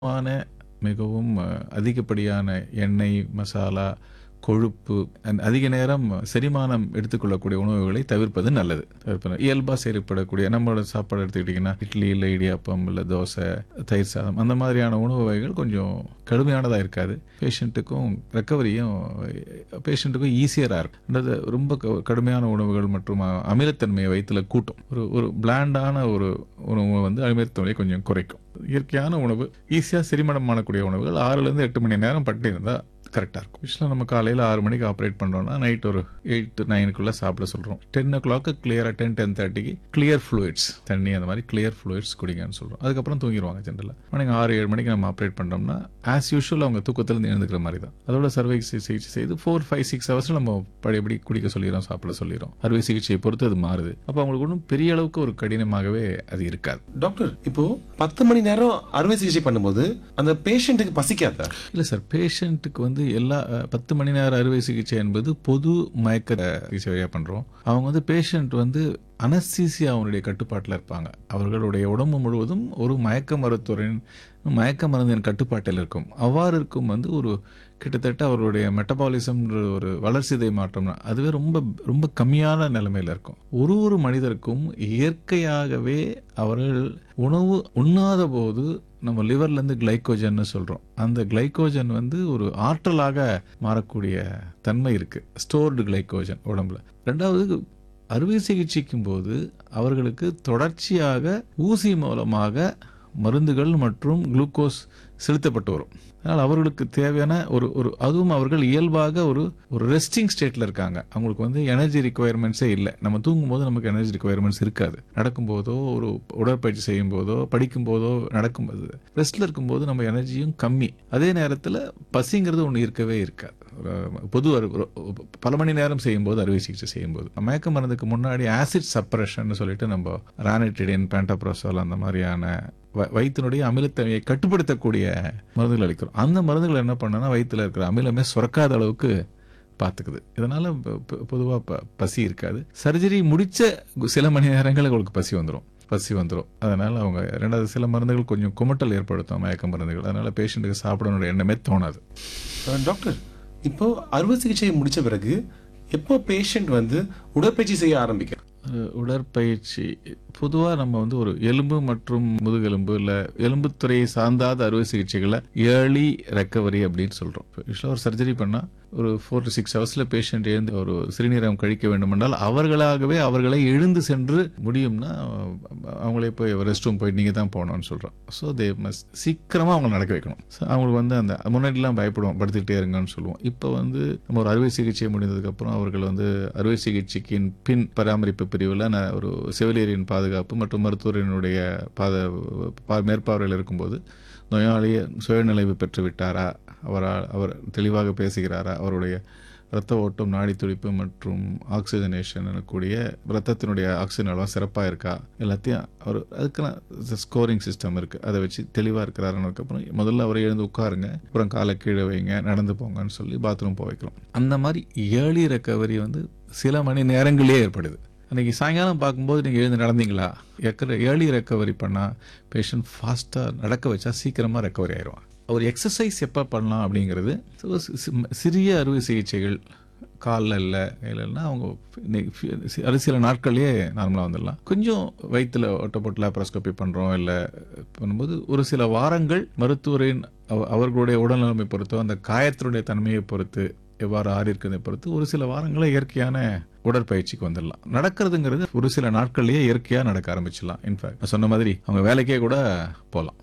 ஆன மிகவும் அஹ், அதிகப்படியான எண்ணெய் மசாலா கொழுப்பு and அதிக நேரம் செரிமானம் எடுத்துக்கொள்ளக்கூடிய உணவுகளை தவிர்ப்பது நல்லது தவிர்ப்பது இயல்பாக செயல்படக்கூடிய நம்மளோட சாப்பாடு எடுத்துக்கிட்டிங்கன்னா இட்லி இல்லை இடியாப்பம் இல்லை தோசை தயிர் சாதம் அந்த மாதிரியான உணவு வகைகள் கொஞ்சம் கடுமையானதாக இருக்காது பேஷண்ட்டுக்கும் ரெக்கவரியும் பேஷண்ட்டுக்கும் ஈஸியராக இருக்கும் ரெண்டாவது ரொம்ப க- கடுமையான உணவுகள் மற்றும் அ- அமிலத்தன்மையை வயிற்றுல கூட்டும் ஒரு ஒரு பிளாண்டான ஒரு உணவு வந்து அமிலத்தன்மையை கொஞ்சம் குறைக்கும் இயற்கையான உணவு ஈஸியாக செரிமானம் பண்ணக்கூடிய உணவுகள் ஆறுலேருந்து எட்டு மணி நேரம் பட்டு இருந்தால் கரெக்டாக இருக்கும் யூஸ்வலாக நம்ம காலையில் ஆறு மணிக்கு ஆப்ரேட் பண்ணுறோம்னா நைட் ஒரு எயிட் டு நைனுக்குள்ளே சாப்பிட சொல்கிறோம் டென் ஓ கிளாக்கு கிளியராக டென் டென் தேர்ட்டிக்கு கிளியர் ஃப்ளூயிட்ஸ் தண்ணி அந்த மாதிரி கிளியர் ஃப்ளூயிட்ஸ் குடிங்கன்னு சொல்கிறோம் அதுக்கப்புறம் தூங்கிடுவாங்க ஜென்ரலாக மார்னிங் ஆறு ஏழு மணிக்கு நம்ம ஆப்ரேட் பண்ணுறோம்னா ஆஸ் யூஷுவல் அவங்க தூக்கத்திலிருந்து எழுந்துக்கிற மாதிரி தான் அதோட சர்வை சிகிச்சை செய்து ஃபோர் ஃபைவ் சிக்ஸ் ஹவர்ஸில் நம்ம பழையபடி குடிக்க சொல்லிடுறோம் சாப்பிட சொல்லிடுறோம் அறுவை சிகிச்சையை பொறுத்து அது மாறுது அப்போ அவங்களுக்கு ஒன்றும் பெரிய அளவுக்கு ஒரு கடினமாகவே அது இருக்காது டாக்டர் இப்போ பத்து மணி நேரம் அறுவை சிகிச்சை பண்ணும்போது அந்த பேஷண்ட்டுக்கு பசிக்காதா இல்லை சார் பேஷண்ட்டுக்கு வந்து எல்லா அஹ், பத்து மணி நேர அறுவை சிகிச்சை என்பது பொது மயக்க சிகிச்சை வழியாக பண்ணுறோம் அவங்க வந்து பேஷண்ட் வந்து அனஸ்தீசியா அவனுடைய கட்டுப்பாட்டில் இருப்பாங்க அவர்களுடைய உடம்பு முழுவதும் ஒரு மயக்க மருத்துவரின் மயக்க மருந்தின் கட்டுப்பாட்டில் இருக்கும் அவ்வாறு இருக்கும் வந்து ஒரு கிட்டத்தட்ட அவருடைய மெட்டபாலிசம்ன்ற ஒரு வளர்சிதை மாற்றம்னா அதுவே ரொம்ப ரொம்ப கம்மியான நிலைமையில் இருக்கும் ஒரு ஒரு மனிதருக்கும் இயற்கையாகவே அவர்கள் உணவு உண்ணாத போது நம்ம லிவர்லேருந்து கிளைக்கோஜன்னு சொல்கிறோம் அந்த கிளைக்கோஜன் வந்து ஒரு ஆற்றலாக மாறக்கூடிய தன்மை இருக்குது ஸ்டோர்டு கிளைக்கோஜன் உடம்புல ரெண்டாவது அறுவை சிகிச்சைக்கும் போது அவர்களுக்கு தொடர்ச்சியாக ஊசி மூலமாக மருந்துகள் மற்றும் குளுக்கோஸ் செலுத்தப்பட்டு வரும் அதனால் அவர்களுக்கு தேவையான ஒரு ஒரு அதுவும் அவர்கள் இயல்பாக ஒரு ஒரு ரெஸ்டிங் ஸ்டேட்டில் இருக்காங்க அவங்களுக்கு வந்து எனர்ஜி ரிக்குவயர்மெண்ட்ஸே இல்லை நம்ம தூங்கும்போது நமக்கு எனர்ஜி ரிக்குவயர்மெண்ட்ஸ் இருக்காது நடக்கும்போதோ ஒரு உடற்பயிற்சி செய்யும் போதோ படிக்கும் போதோ நடக்கும்போது ரெஸ்ட்டில் இருக்கும்போது நம்ம எனர்ஜியும் கம்மி அதே நேரத்தில் பசிங்கிறது ஒன்று இருக்கவே இருக்காது ஒரு பொது அறு- ஒரு- பல மணி நேரம் செய்யும்போது அறுவை சிகிச்சை செய்யும்போது மயக்க மருந்துக்கு முன்னாடி ஆசிட் சப்ரஷன் சொல்லிட்டு நம்ம ரானிட்டிடின் பேண்டப்ரோசோல் அந்த மாதிரியான வ- வயிற்றினுடைய அமிலத்தன்மையை கட்டுப்படுத்தக்கூடிய மருந்துகள் அளிக்கிறோம் அந்த மருந்துகள் என்ன பண்ணனா வயிற்றில் இருக்கிற அமிலமே சுரக்காத அளவுக்கு பார்த்துக்குது இதனால பொதுவாக பசி இருக்காது சர்ஜரி முடிச்ச சில மணி நேரங்களில் உங்களுக்கு பசி வந்துடும் பசி வந்துடும் அதனால அவங்க ரெண்டாவது சில மருந்துகள் கொஞ்சம் குமட்டல் ஏற்படுத்தும் மயக்க மருந்துகள் அதனால பேஷண்ட்டுக்கு சாப்பிடணுன்ற எண்ணமே தோணாது அஹ் டாக்டர் இப்போ அறுவை சிகிச்சையை முடிச்ச பிறகு எப்போ பேஷண்ட் வந்து உடற்பயிற்சி செய்ய ஆரம்பிக்கிறார் ஒரு உடற்பயிற்சி பொதுவாக நம்ம வந்து ஒரு எலும்பு மற்றும் முதுகெலும்பு இல்லை எலும்புத்துறையை சார்ந்தாத அறுவை சிகிச்சைகளை ஏர்லி ரெக்கவரி அப்படின்னு சொல்கிறோம் யூஸ்வலாக ஒரு சர்ஜரி பண்ணால் ஒரு ஃபோர் டு சிக்ஸ் ஹவர்ஸில் பேஷண்ட் எழுந்து ஒரு சிறுநீரகம் கழிக்க வேண்டுமென்றால் அவர்களாகவே அவர்களை எழுந்து சென்று முடியும்னா அவங்களே போய் ரெஸ்ட் ரூம் போய் நீங்கள் தான் போகணும்னு சொல்கிறோம் ஸோ தே மஸ்ட் சீக்கிரமாக அவங்க நடக்க வைக்கணும் So, அவங்களுக்கு வந்து அந்த முன்னாடிலாம் பயப்படுவோம் படுத்துக்கிட்டே இருங்கன்னு சொல்லுவோம் இப்போ வந்து நம்ம ஒரு அறுவை சிகிச்சை முடிந்ததுக்கப்புறம் அவர்கள் வந்து அறுவை சிகிச்சைக்கின் பின் பராமரிப்பு பிரிவில் நான் ஒரு செவிலியரின் பாதுகாப்பு மற்றும் மருத்துவரினுடைய பாத பா- மேற்பார்வையில் இருக்கும்போது நோயாளி சுயநிலைவு பெற்று விட்டாரா அவரால் அவர் தெளிவாக பேசுகிறாரா அவருடைய இரத்த ஓட்டம் நாடி துடிப்பு மற்றும் ஆக்சிஜனேஷன் எனக்கூடிய ரத்தத்தினுடைய ஆக்சிஜன் அளவு சிறப்பாக இருக்கா எல்லாத்தையும் அவர் அதுக்கான ஸ்கோரிங் சிஸ்டம் இருக்குது அதை வச்சு தெளிவாக இருக்கிறாருன்னதுக்கப்புறம் முதல்ல அவரை எழுந்து உட்காருங்க அப்புறம் காலை கீழே வைங்க நடந்து போங்கன்னு சொல்லி பாத்ரூம் போக வைக்கிறோம் அந்த மாதிரி ஏர்லி ரெக்கவரி வந்து சில மணி நேரங்களே ஏற்படுது அன்றைக்கி சாயங்காலம் பார்க்கும்போது நீங்கள் எழுந்து நடந்தீங்களா எக்கற ஏர்லி ரெக்கவரி பண்ணால் பேஷண்ட் ஃபாஸ்ட்டாக நடக்க வச்சா சீக்கிரமாக ரெக்கவரி ஆயிடுவான் ஒரு எக்ஸசைஸ் எப்போ பண்ணலாம் அப்படிங்கிறது so சி- சி- சிறிய அறுவை சிகிச்சைகள் காலில் இல்லை இல்லைன்னா அவங்க நி- சி- அது சில நாட்கள்லேயே நார்மலாக வந்துடலாம் கொஞ்சம் வயிற்றில் ஒட்டப்பட்டு லேப்ரோஸ்கோபி பண்ணுறோம் இல்லை பண்ணும்போது ஒரு சில வாரங்கள் மருத்துவரின் அவ- அவர்களுடைய உடல்நிலைமை பொறுத்தோ அந்த காயத்தினுடைய தன்மையை பொறுத்து எவ்வாறு ஆறி இருக்கிறதை பொறுத்து ஒரு சில வாரங்களே இயற்கையான உடற்பயிற்சிக்கு வந்துடலாம் நடக்கிறதுங்கிறது ஒரு சில நாட்கள்லயே இயற்கையாக நடக்க ஆரம்பிச்சிடலாம் இன்ஃபேக்ட் நான் சொன்ன மாதிரி அவங்க வேலைக்கே கூட போகலாம்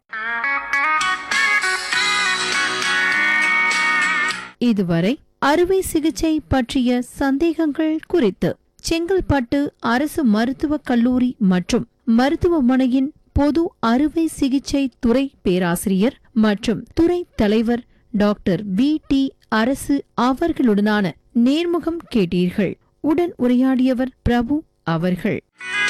இதுவரை அறுவை சிகிச்சை பற்றிய சந்தேகங்கள் குறித்து செங்கல்பட்டு அரசு மருத்துவக் கல்லூரி மற்றும் மருத்துவமனையின் பொது அறுவை சிகிச்சை துறை பேராசிரியர் மற்றும் துறை தலைவர் டாக்டர் வி டி அரசு அவர்களுடனான நேர்முகம் கேட்டீர்கள் உடன் உரையாடியவர் பிரபு அவர்கள்